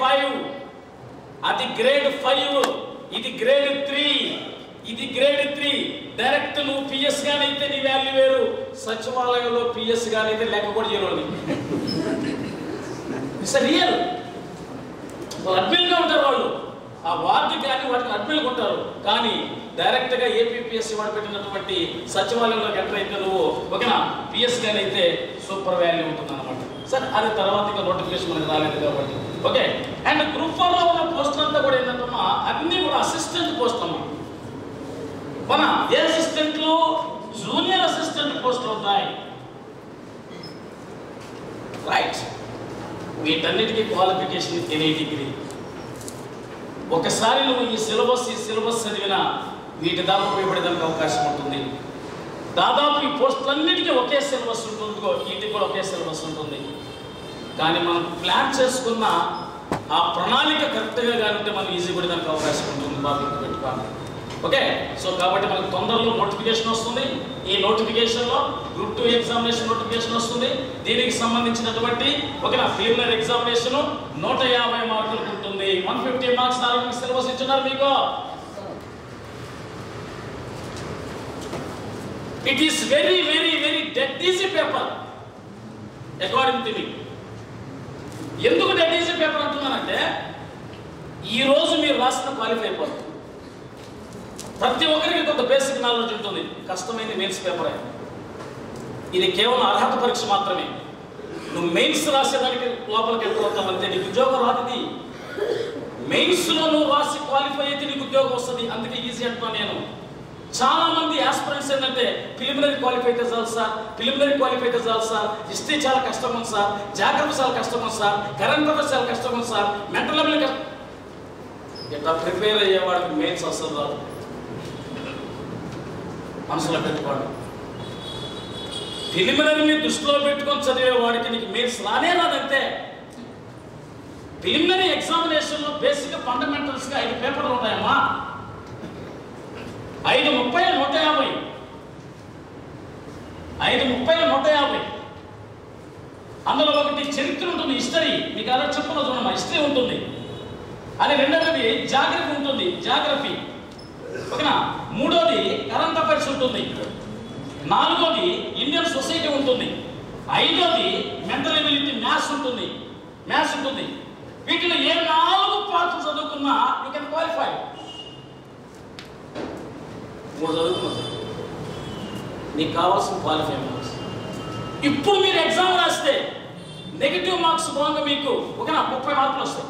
Five అది grade five ఇది grade three ఇది గ్రేడ్ త్రీ డైరెక్ట్ నువ్వు పిఎస్ గానైతే నీ వాల్యూ వేరు సచివాలయంలో పిఎస్ గానైతే లెక్క కూడా చేయలేదు ఇట్స్ రియల్ వాళ్ళు అడ్మిన్గా ఉంటారు వాళ్ళు ఆ వార్డు కానీ వాటికి అడ్మిన్గా ఉంటారు కానీ డైరెక్ట్ గా ఏపీపీఎస్సీ వాడు పెట్టినటువంటి సచివాలయంలోకి ఎంటర్ అయితే నువ్వు ఓకేనా పిఎస్ గాని అయితే సూపర్ వాల్యూ ఉంటుంది అనమాట సరే అది తర్వాత ఇంకా నోటిఫికేషన్ మనకు రాలేదు కాబట్టి ఓకే అండ్ గ్రూప్ ఫోర్ లో ఉన్న పోస్ట్ అంతా కూడా ఏంటంటమ్మా అన్ని కూడా అసిస్టెంట్ పోస్ట్ అమ్మా మన ఏ అసిస్టెంట్లు జూనియర్ అసిస్టెంట్ పోస్టులు ఉన్నాయి రైట్ వీటన్నిటికీ క్వాలిఫికేషన్ ఎనీ డిగ్రీ ఒకసారి నువ్వు ఈ సిలబస్ ఈ సిలబస్ చదివినా వీటి దాకా ఉపయోగపడేదానికి అవకాశం ఉంటుంది దాదాపు ఈ పోస్టులన్నిటికీ ఒకే సిలబస్ ఉంటుంది వీటికి కూడా ఒకే సిలబస్ ఉంటుంది కానీ మనం ప్లాన్ చేసుకున్న ఆ ప్రణాళిక కరెక్ట్గా కానీ ఉంటే మనం ఈజీ కూడా దానికి అవకాశం ఉంటుంది బాగా గుర్తుపెట్టుకోవాలి ఓకే సో కాబట్టి మనకు తొందరలో నోటిఫికేషన్ వస్తుంది ఈ నోటిఫికేషన్లో గ్రూప్ టూ ఎగ్జామినేషన్ నోటిఫికేషన్ వస్తుంది దీనికి సంబంధించినటువంటి ఓకేనా ప్రిలిమినరీ ఎగ్జామినేషన్ నూట యాభై మార్కులకు ఉంటుంది వన్ ఫిఫ్టీ మార్క్స్ నాలుగు సిలబస్ ఇచ్చున్నారు మీకు it is very very very dead easy paper according to మీ ఎందుకు డెడ్ ఈజీ పేపర్ అంటున్నానంటే ఈ రోజు మీరు రాసిన క్వాలిఫై అయిపోతుంది ప్రతి ఒక్కరికి కొంత బేసిక్ నాలెడ్జ్ ఉంటుంది కష్టమైంది మెయిన్స్ పేపర్ ఇది కేవలం అర్హత పరీక్ష మాత్రమే నువ్వు మెయిన్స్ రాసేదానికి లోపలికి వెళ్ళిపోతావు అంతే నీకు ఉద్యోగం రాదు ఇది మెయిన్స్లో నువ్వు రాసి క్వాలిఫై అయితే నీకు ఉద్యోగం వస్తుంది అందుకే ఈజీ అంటున్నాను నేను చాలా మంది ఆస్పిరెంట్స్ ఏంటంటే ప్రిలిమినరీ క్వాలిఫై అయితే చాలు సార్ ప్రిలిమినరీ క్వాలిఫై అయితే చాలు సార్ హిస్టరీ చాలా కష్టం ఉంది సార్ జాగ్రత్త చాలా కష్టం ఉంది సార్ కరెంట్ అఫైర్స్ చాలా కష్టం ఉంది సార్ మెంటల్ లెవెల్ కష్టం ఇట్లా ప్రిపేర్ అయ్యేవాడికి మెయిన్స్ అసలు రాదు మనసులో పెట్టుకోండి ప్రిలిమినరీని దృష్టిలో పెట్టుకొని చదివే వాడికి నీకు మెయిన్స్ రానే రాదంతే ప్రిలిమినరీ ఎగ్జామినేషన్లో బేసిక్ ఫండమెంటల్స్గా ఐదు పేపర్లు ఉంటాయమ్మా ఐదు ముప్పై నూట యాభై ఐదు ముప్పై నూట యాభై అందులో ఒకటి చరిత్ర ఉంటుంది హిస్టరీ మీకు అలా చెప్పులో చూడమ్మా హిస్టరీ ఉంటుంది అది రెండవది జాగ్రఫీ ఉంటుంది జాగ్రఫీ ఓకేనా మూడోది కరెంట్ అఫైర్స్ ఉంటుంది నాలుగోది ఇండియన్ సొసైటీ ఉంటుంది ఐదోది మెంటల్ ఎబిలిటీ మ్యాథ్స్ ఉంటుంది మ్యాథ్స్ ఉంటుంది వీటిలో ఏ నాలుగు పార్ట్లు చదువుకున్నా యూ కెన్ క్వాలిఫై మూడు చదువుకున్నా నీకు కావాల్సిన క్వాలిఫై మార్క్స్ ఇప్పుడు మీరు ఎగ్జామ్ రాస్తే నెగిటివ్ మార్క్స్ బాగా మీకు ఓకేనా ముప్పై మార్కులు వస్తాయి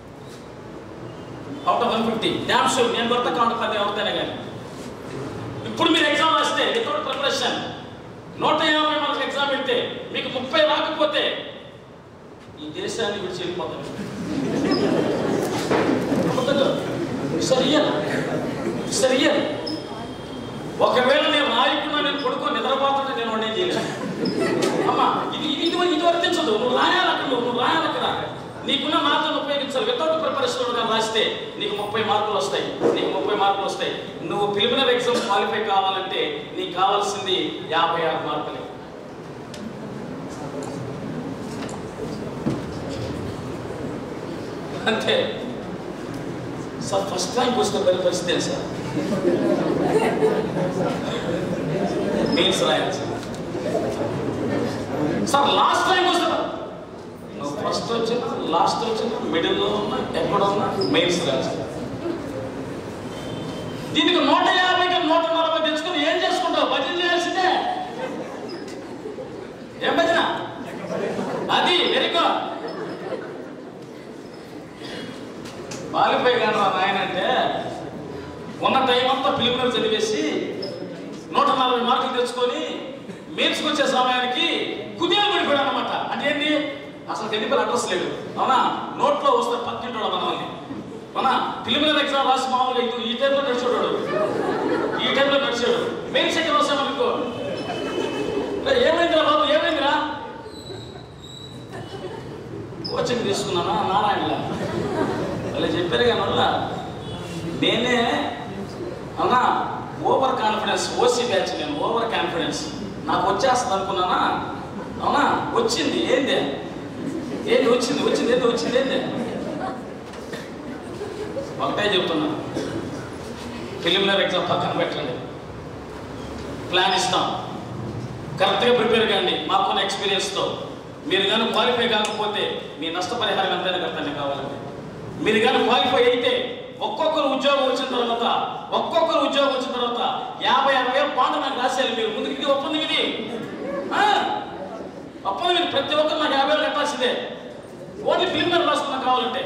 out of one fifty damn sure నేను కొత్త కౌంట్ పది అవుతానే కానీ ఇప్పుడు మీరు ఎగ్జామ్ రాస్తే వితౌట్ ప్రిపరేషన్ నూట యాభై మార్కులు ఎగ్జామ్ పెడితే మీకు ముప్పై రాకపోతే ఈ దేశాన్ని విడిచి వెళ్ళిపోతాను సరియర్ ఒకవేళ నేను రాయకుండా నేను కొడుకో నిద్రపోతుంటే నేను వండే చేయలేదు అమ్మా ఇది ఇది ఇది ఇది వర్తించదు నువ్వు రాయాలి అక్కడ నువ్వు నువ్వు రాయాలి అక్కడ నీకున్న మార్కులను ఉపయోగించాలి వితౌట్ ప్రిపరేషన్ గా రాస్తే నీకు ముప్పై మార్కులు వస్తాయి నీకు ముప్పై మార్కులు వస్తాయి నువ్వు ప్రిలిమినరీ ఎగ్జామ్ క్వాలిఫై కావాలంటే నీకు కావాల్సింది యాభై ఆరు మార్కులే అంతే సార్ ఫస్ట్ ర్యాంక్ వస్తే పని పరిస్థితి సార్ మెయిన్స్ రాయాలి సార్ సార్ లాస్ట్ ర్యాంక్ వస్తే నువ్వు ఫస్ట్ వచ్చిన లాస్ట్ వచ్చిన మిడిల్లో ఉన్న ఎక్కడ ఉన్నా మెయిన్స్ రాయాలి దీనికి నూట యాభైకి నూట నలభై తెచ్చుకొని ఏం చేసుకుంటావు భజన చేయాల్సిందే ఏం భజన అది వెరీ గుడ్ బాలిపోయి కానీ రా నాయన అంటే ఉన్న టైం అంతా ప్రిలిమినరీ చదివేసి నూట నలభై మార్కులు తెచ్చుకొని మెయిన్స్కి వచ్చే సమయానికి కుదేలు పడిపోయాడు అనమాట అంటే ఏంటి అసలు తెలిపి అడ్రస్ లేదు అవునా నోట్లో వస్తే పక్కింటాడు మనల్ని అవునా ప్రిలిమినరీ ఎగ్జామ్ రాసి మామూలుగా ఇది ఈ టైంలో నడిచాడు ఈ టైంలో నడిచాడు మెయిన్స్ ఎక్కడ వస్తాం అనుకో "రే, ఏమైందిరా బాబు ఏమైందిరా కోచింగ్ తీసుకున్నానా నారాయణలా వాళ్ళు చెప్పారు కానీ వల్ల నేనే అన్నా ఓవర్ కాన్ఫిడెన్స్ ఓసీ బ్యాచ్ నేను ఓవర్ కాన్ఫిడెన్స్ నాకు వచ్చేస్తుంది అనుకున్నానా అవునా వచ్చింది ఏంది ఏంది వచ్చింది వచ్చింది ఏంది వచ్చింది ఏంది ఒకటే చెప్తున్నా ప్రిలిమినరీ ఎగ్జామ్ పక్కన పెట్టండి ప్లాన్ ఇస్తాం కరెక్ట్గా ప్రిపేర్ కాండి మాకున్న ఎక్స్పీరియన్స్తో మీరు కానీ క్వాలిఫై కాకపోతే మీ నష్టపరిహారం ఎంతైనా కట్టండి కావాలంటే మీరు కానీ క్వాలిఫై అయితే ఒక్కొక్కరు ఉద్యోగం వచ్చిన తర్వాత ఒక్కొక్కరు ఉద్యోగం వచ్చిన తర్వాత యాభై అరవై వేలు పాట నాకు రాశారు మీరు ముందుకు ఇది ఒప్పందం ఇది ఆ? ఒప్పందం ఇది ప్రతి ఒక్కరు నాకు యాభై వేలు కట్టాల్సిందే ఓన్లీ ఫిల్మ్ మీద రాసుకున్నా కావాలంటే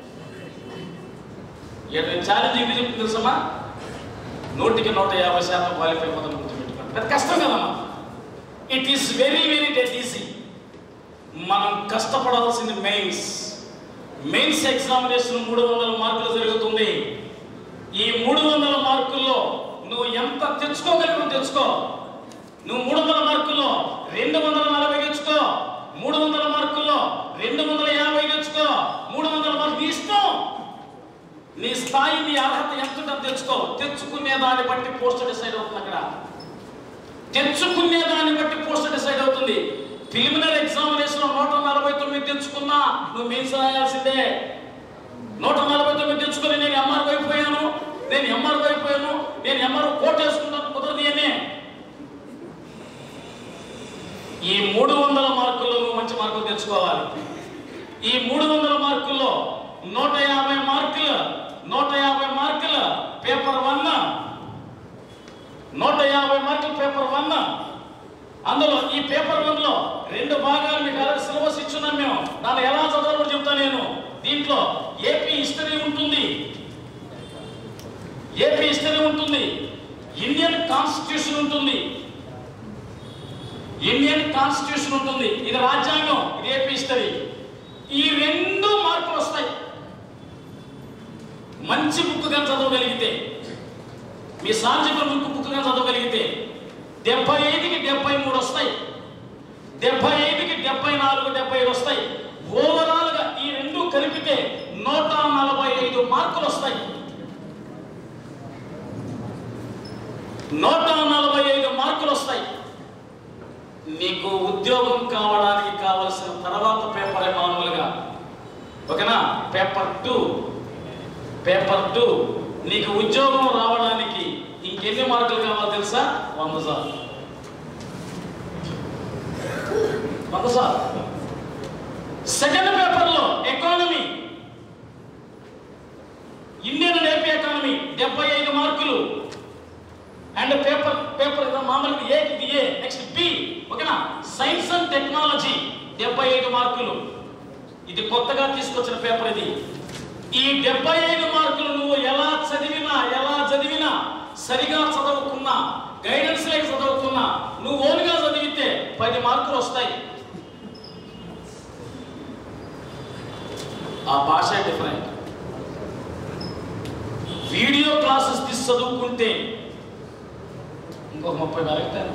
ఛాలెంజ్ ఇది చెప్తుంది తెలుసమ్మా నూటికి నూట యాభై శాతం క్వాలిఫై మొదలు గుర్తుపెట్టుకోండి అది కష్టం కదమ్మా it is very very dead easy మనం కష్టపడాల్సింది మెయిన్స్ మెయిన్స్ ఎగ్జామినేషన్ మూడు వందల మార్కులు జరుగుతుంది ఈ మూడు వందల మార్కుల్లో నువ్వు ఎంత తెచ్చుకోగలిగిన తెచ్చుకో నువ్వు మూడు వందల మార్కుల్లో రెండు వందల నలభై తెచ్చుకో మూడు వందల మార్కుల్లో రెండు వందల యాభై తెచ్చుకో మూడు వందల మార్కులు నీ ఇష్టం నీ స్థాయి నీ అర్హత ఎంత ఉందో తెచ్చుకో తెచ్చుకునే దాన్ని బట్టి పోస్ట్ డిసైడ్ అవుతుంది అక్కడ తెచ్చుకునే దాన్ని బట్టి పోస్ట్ డిసైడ్ అవుతుంది ప్రిలిమినరీ ఎగ్జామినేషన్ నూట నలభై తొమ్మిది తెచ్చుకున్నా నువ్వు మెయిన్స్ రాయాల్సిందే నూట నలభై తొమ్మిది తెచ్చుకొని నేను ఎంఆర్ అయిపోయాను నేను ఎంఆర్ అయిపోయాను నేను ఎంఆర్ కోట్ వేసుకుంటాను కుదరదు అనే ఈ మూడు వందల మార్కుల్లో నువ్వు మంచి మార్కులు తెచ్చుకోవాలి ఈ మూడు వందల మార్కుల్లో నూట యాభై మార్కులు నూట యాభై మార్కులు పేపర్ వన్ నూట యాభై మార్కులు పేపర్ వన్ అందులో ఈ పేపర్ వన్ లో రెండు భాగాలు మీకు అలాగే సిలబస్ ఇచ్చున్నాం మేము దాన్ని ఎలా చదవాలో చెప్తా నేను దీంట్లో ఏపీ హిస్టరీ ఉంటుంది ఏపీ హిస్టరీ ఉంటుంది ఇండియన్ కాన్స్టిట్యూషన్ ఉంటుంది ఇండియన్ కాన్స్టిట్యూషన్ ఉంటుంది ఇది రాజ్యాంగం ఇది ఏపీ హిస్టరీ ఈ రెండు మార్కులు వస్తాయి మంచి బుక్ గా చదవగలిగితే మీ సాంజికల్ బుక్ బుక్ గా చదవగలిగితే డెబ్బై ఐదుకి డెబ్బై మూడు వస్తాయి డెబ్బై ఐదుకి డెబ్బై నాలుగు డెబ్బై ఐదు వస్తాయి ఓవరాల్ గా ఈ రెండు కలిపితే నూట నలభై ఐదు మార్కులు వస్తాయి నూట నలభై ఐదు మార్కులు వస్తాయి నీకు ఉద్యోగం కావడానికి కావలసిన తర్వాత పేపరే మామూలుగా ఓకేనా పేపర్ టూ పేపర్ టూ నీకు ఉద్యోగం రావడానికి ఇంకెన్ని మార్కులు కావాలో తెలుసా వంద సార్ వంద సార్ సెకండ్ పేపర్లో economy Indian and AP economy డెబ్బై ఐదు మార్కులు అండ్ పేపర్ పేపర్ మామూలుగా ఏ ఇది ఏ నెక్స్ట్ బి ఓకేనా సైన్స్ అండ్ టెక్నాలజీ డెబ్బై ఐదు మార్కులు ఇది కొత్తగా తీసుకొచ్చిన పేపర్ ఇది ఈ డెబ్బై ఐదు మార్కులు నువ్వు ఎలా చదివినా ఎలా చదివినా సరిగా చదవకున్నా గైడెన్స్ లేక చదవకున్నా నువ్వు ఓన్గా చదివితే పది మార్కులు వస్తాయి ఆ భాష డిఫరెంట్ వీడియో క్లాసెస్ తీసి చదువుకుంటే ఇంకొక ముప్పై పెరుగుతాయి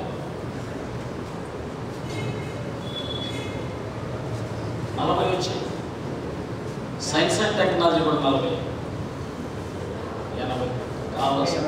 నలభై వచ్చాయి సైన్స్ అండ్ టెక్నాలజీ కూడా నలభై ఎనభై కావాల్సిన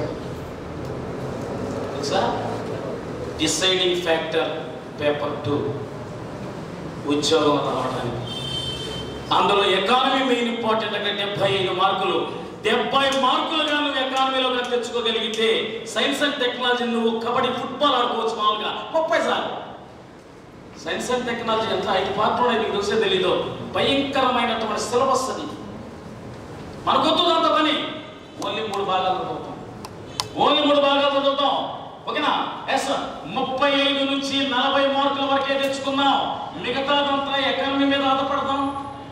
తెలుసా డిసైడింగ్ ఫ్యాక్టర్ పేపర్ టూ ఉద్యోగం రావడానికి అందులో ఎకానమీ మెయిన్ ఇంపార్టెంట్ అంటే డెబ్బై ఐదు మార్కులు డెబ్బై మార్కులుగా నువ్వు ఎకానమీలో కనుక తెచ్చుకోగలిగితే సైన్స్ అండ్ టెక్నాలజీ నువ్వు కబడ్డీ ఫుట్బాల్ ఆడుకోవచ్చు మామూలుగా ముప్పై సార్లు సైన్స్ అండ్ టెక్నాలజీ ఎంత ఐదు పార్ట్లు ఉన్నాయి నీకు తెలిసే తెలీదు భయంకరమైనటువంటి సిలబస్ అది మనకొద్దు అంత పని ఓన్లీ మూడు భాగాలు చదువుతాం ఓన్లీ మూడు భాగాలు చదువుతాం ఓకేనా ఎస్ ముప్పై ఐదు నుంచి నలభై మార్కుల వరకే తెచ్చుకున్నాం మిగతాదంతా ఎకానమీ మీద ఆధారపడతాం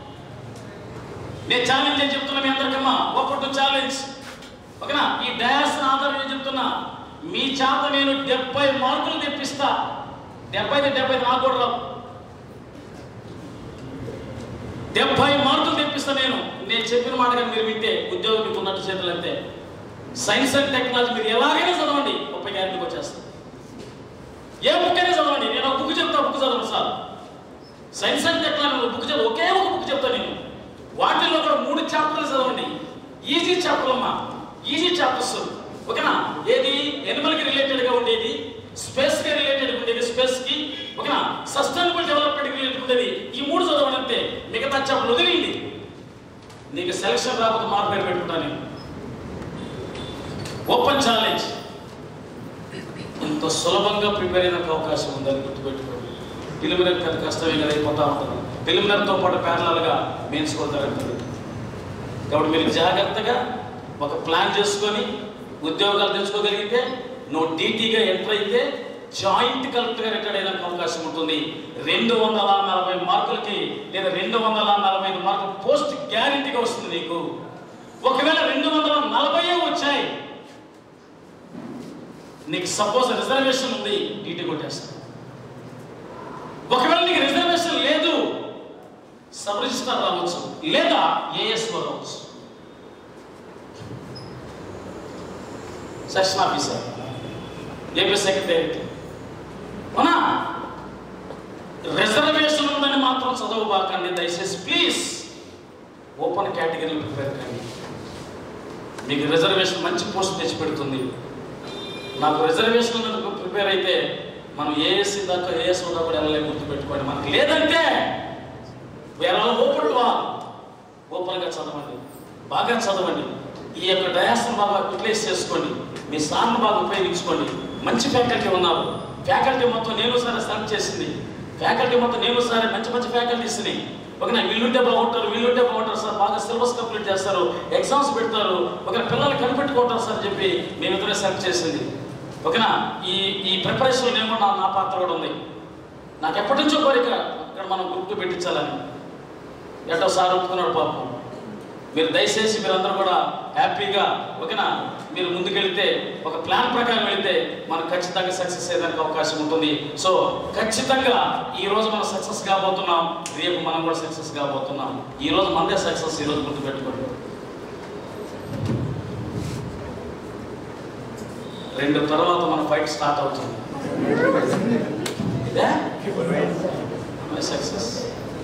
నేను ఛాలెంజ్ అని చెప్తున్నా మీ అందరికమ్మా ఒకటి ఛాలెంజ్ ఓకేనా ఈ డయాస్ ఆధారం నేను చెప్తున్నా మీ చేత నేను డెబ్బై మార్కులు తెప్పిస్తా డెబ్బై డెబ్బై నాకు కూడా రావు డెబ్బై మార్కులు తెప్పిస్తా నేను నేను చెప్పిన మాట కానీ మీరు వింటే ఉద్యోగం మీకు ఉన్నట్టు చేతులు అంతే సైన్స్ అండ్ టెక్నాలజీ మీరు ఎలాగైనా చదవండి ముప్పై గ్యారెంటీకి వచ్చేస్తాను ఏ బుక్ అయినా చదవండి నేను ఒక బుక్ చెప్తా బుక్ చదవండి sir science and technology book చదువు ఒకే ఒక బుక్ చెప్తా నేను వాటిల్లో కూడా మూడు చాప్టర్లు చదవండి ఈజీ చాప్టర్ అమ్మా ఈజీ చాప్టర్స్ ఓకేనా ఏది ఎనిమల్ కి రిలేటెడ్ గా ఉండేది స్పేస్ కి రిలేటెడ్ ఉండేది స్పేస్ కి ఓకేనా సస్టైనబుల్ డెవలప్మెంట్ కి రిలేటెడ్ ఉండేది ఈ మూడు చదవండి అంతే మిగతా చాప్టర్లు వదిలేయండి నీకు సెలక్షన్ రాకపోతే మార్పు పేరు పెట్టుకుంటాను నేను ఓపెన్ ఛాలెంజ్ ఇంత సులభంగా ప్రిపేర్ అయిన అవకాశం ఉందని గుర్తుపెట్టుకోండి ప్రిలిమినరీ పెద్ద కష్టమే కదా అయిపోతా ఉంటుంది ప్రిలిమినరీతో పాటు ప్యారలల్గా మెయిన్స్ కూడా జరుగుతుంది కాబట్టి మీరు జాగ్రత్తగా ఒక ప్లాన్ చేసుకొని ఉద్యోగాలు తెచ్చుకోగలిగితే నువ్వు డీటీగా ఎంటర్ అయితే జాయింట్ కలెక్టర్గా రిటైర్ అయ్యేందుకు అవకాశం ఉంటుంది రెండు వందల నలభై మార్కులకి లేదా రెండు వందల నలభై ఐదు మార్కులు పోస్ట్ గ్యారెంటీగా వస్తుంది నీకు ఒకవేళ రెండు వందల నలభై వచ్చాయి నీకు సపోజ్ రిజర్వేషన్ ఉంది డీటీ కొట్టేస్తా ఒకవేళ నీకు రిజర్వేషన్ లేదు సబ్ రిజిస్టర్ రావచ్చు లేదా ఏఎస్ఓ రావచ్చు సెక్షన్ ఆఫీసర్ ఏపీ సెక్రటరీ అవునా రిజర్వేషన్ ఉందని మాత్రం చదవబాకండి దయచేసి ప్లీజ్ ఓపెన్ కేటగిరీలో ప్రిపేర్ కండి మీకు రిజర్వేషన్ మంచి పోస్ట్ తెచ్చి పెడుతుంది నాకు రిజర్వేషన్ ఉన్నందుకు ప్రిపేర్ అయితే మనం ఏఎస్సీ దాకా ఏఎస్ దాకా కూడా వెళ్ళలే గుర్తుపెట్టుకోండి మనకి లేదంటే వేరే ఓపెన్ వా ఓపెన్గా చదవండి బాగా చదవండి ఈ యొక్క డయాస్ను బాగా యూటిలైజ్ చేసుకోండి మీ సార్ను బాగా ఉపయోగించుకోండి మంచి ఫ్యాకల్టీ ఉన్నారు ఫ్యాకల్టీ మొత్తం నేను సరే సెలెక్ట్ చేసింది ఫ్యాకల్టీ మొత్తం నేను సరే మంచి మంచి ఫ్యాకల్టీస్ని ఓకేనా వీళ్ళుంటే బాగుంటారు వీళ్ళుంటే బాగుంటారు సార్ బాగా సిలబస్ కంప్లీట్ చేస్తారు ఎగ్జామ్స్ పెడతారు ఒక పిల్లలు కనిపెట్టుకుంటారు సార్ అని చెప్పి మేము ఇద్దరే సెలెక్ట్ చేసింది ఓకేనా ఈ ఈ ప్రిపరేషన్ నేను కూడా నా నా పాత్ర కూడా ఉంది నాకు ఎప్పటి నుంచో కోరిక ఇక్కడ మనం గుర్తు పెట్టించాలని ఎటో సార్ ఒప్పుకున్నాడు పాపం మీరు దయచేసి మీరందరూ కూడా హ్యాపీగా ఓకేనా మీరు ముందుకెళ్తే ఒక ప్లాన్ ప్రకారం వెళితే మనం ఖచ్చితంగా సక్సెస్ అయ్యేదానికి అవకాశం ఉంటుంది సో ఖచ్చితంగా ఈ రోజు మనం సక్సెస్ కాబోతున్నాం రేపు మనం కూడా సక్సెస్ కాబోతున్నాం ఈ రోజు మనదే సక్సెస్ ఈ రోజు గుర్తుపెట్టుకోండి రెండు తర్వాత మన ఫైట్ స్టార్ట్ అవుతుంది ఇదే సక్సెస్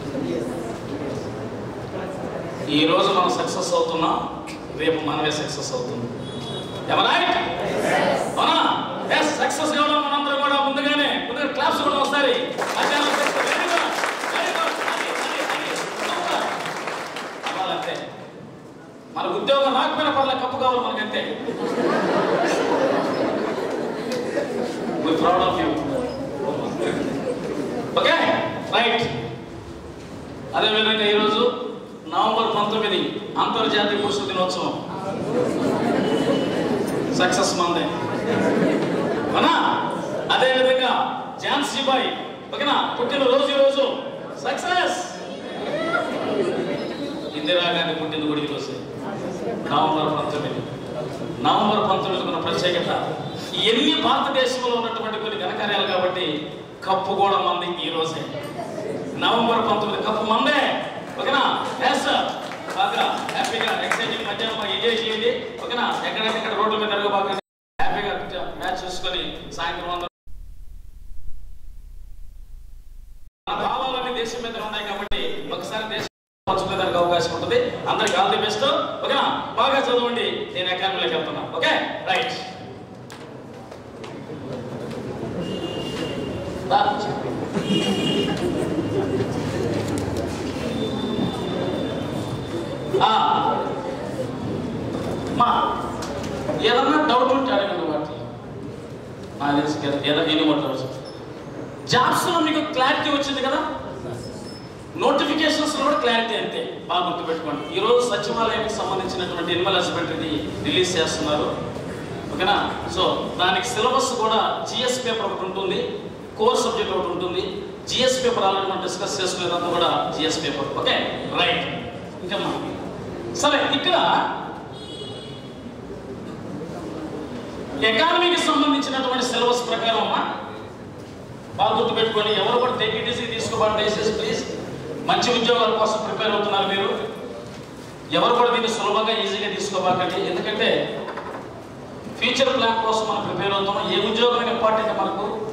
ఈ రోజు మనం సక్సెస్ అవుతున్నాం రేపు మనమే సక్సెస్ అవుతుంది రైట్ అవునా ఎస్ సక్సెస్ కావడం మనందరం కూడా ముందుగానే ముందుగా క్లాప్స్ కూడా వస్తాయి మధ్యాహ్నం చేస్తే very good, very good. అది, అది, అది. Super. అవ్వాలంతే మన ఉద్యోగం రాకపోయినా పర్లేదు కప్పు కావాలి మనకంతే we proud of you okay right అదేవిధంగా ఈరోజు నవంబర్ పంతొమ్మిది అంతర్జాతీయ పురుష దినోత్సవం సక్సెస్ మందే అవునా అదేవిధంగా ఝాన్సీ బాయ్ ఓకేనా పుట్టిన రోజు ఈ రోజు సక్సెస్ ఇందిరాగాంధీ పుట్టిన కూడా ఈ రోజు నవంబర్ పంతొమ్మిది నవంబర్ పంతొమ్మిది ఉన్న ప్రత్యేకత ఇవన్నీ భారతదేశంలో ఉన్నటువంటి కొన్ని ఘనకార్యాలు కాబట్టి కప్పు కూడా మంది ఈ రోజే నవంబర్ పంతొమ్మిది కప్పు మందే ఓకేనా ఎస్ సార్ బాగా హ్యాపీగా ఎక్సైటింగ్ మధ్యాహ్నం బాగా ఎంజాయ్ చేయండి ఓకేనా ఎక్కడెక్కడ రోడ్ల మీద తిరగ బాగా హ్యాపీగా మ్యాచ్ చూసుకొని సాయంత్రం అందరూ మన భావాలన్నీ దేశం మీద ఉన్నాయి కాబట్టి ఒకసారి దేశం పంచుకునేదానికి అవకాశం ఉంటుంది అందరికి ఆల్ ది బెస్ట్ ఓకేనా బాగా చదవండి నేను అకాడమీలోకి వెళ్తున్నా ఓకే రైట్ మా ఏదన్నా డౌట్ ఉంటే అడగండి వాటి నాకు తెలిసి కదా ఏదో ఎన్ని డౌట్స్ జాబ్స్లో మీకు క్లారిటీ వచ్చింది కదా నోటిఫికేషన్స్ కూడా క్లారిటీ అంతే బాగా గుర్తుపెట్టుకోండి ఈరోజు సచివాలయానికి సంబంధించినటువంటి ఎనిమల్ హస్బెండరీ రిలీజ్ చేస్తున్నారు ఓకేనా సో దానికి సిలబస్ కూడా జిఎస్ పేపర్ ఒకటి ఉంటుంది కోర్ సబ్జెక్ట్ ఒకటి ఉంటుంది జిఎస్ పేపర్ ఆల్రెడీ మనం డిస్కస్ చేసుకునేదంతా కూడా జిఎస్ పేపర్ ఓకే రైట్ ఇంకా సరే ఇక్కడ ఎకానమీకి సంబంధించినటువంటి సిలబస్ ప్రకారం అమ్మా బాగా గుర్తుపెట్టుకోండి ఎవరు కూడా టేక్ ఇట్ ఈజీ తీసుకోబడి దయచేసి ప్లీజ్ మంచి ఉద్యోగాల కోసం ప్రిపేర్ అవుతున్నారు మీరు ఎవరు కూడా దీన్ని సులభంగా ఈజీగా తీసుకోబాకండి ఎందుకంటే ఫ్యూచర్ ప్లాన్ కోసం మనం ప్రిపేర్ అవుతున్నాం ఏ ఉద్యోగం ఇంపార్టెంట్ మనకు